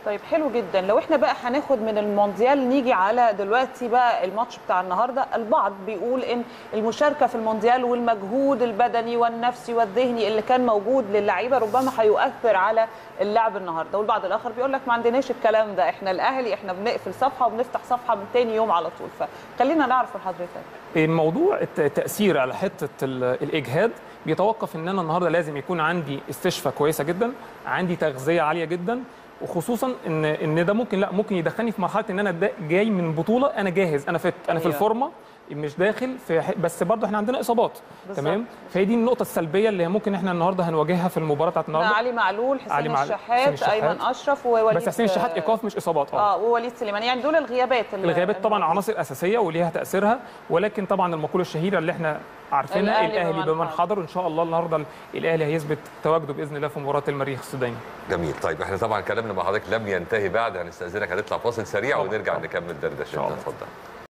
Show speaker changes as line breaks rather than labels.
طيب حلو جدا لو احنا بقى هناخد من المونديال نيجي على دلوقتي بقى الماتش بتاع النهارده البعض بيقول ان المشاركه في المونديال والمجهود البدني والنفسي والذهني اللي كان موجود للعيبه ربما هيؤثر على اللعب النهارده والبعض الاخر بيقول لك ما عندناش الكلام ده احنا الاهلي احنا بنقفل صفحه وبنفتح صفحه من تاني يوم على طول فخلينا نعرف من حضرتك
الموضوع التاثير على حته الاجهاد بيتوقف ان انا النهارده لازم يكون عندي استشفاء كويسه جدا عندي تغذيه عاليه جدا وخصوصا ان ان ده ممكن لا ممكن يدخلني في مرحله ان انا جاي من بطوله انا جاهز انا فت انا في
أيوة.
الفورمه مش داخل في ح- بس برضه احنا عندنا اصابات
بالظبط.
تمام فهي دي النقطه السلبيه اللي ممكن احنا النهارده هنواجهها في المباراه بتاعت
مع
النهارده
علي معلول حسين
علي معلول،
الشحات,
حسين الشحات.
ايمن اشرف ووليد
بس حسين الشحات ايقاف مش اصابات اه
اه ووليد سليمان يعني دول الغيابات اللي-
الغيابات طبعا
الموجودة.
عناصر اساسيه وليها تاثيرها ولكن طبعا المقوله الشهيره اللي احنا عارفينها
الأهلي
الاهلي
بمن
بمن
حضر.
حضر وان شاء الله النهارده الاهلي هيثبت تواجده باذن الله في مباراه المريخ السوداني
جميل طيب احنا طبعا كلامنا مع حضرتك لم ينتهي بعد هنستاذنك هنطلع فاصل سريع
طبعاً،
ونرجع
طبعاً.
نكمل
إن شاء
دردشتنا
الله.
اتفضل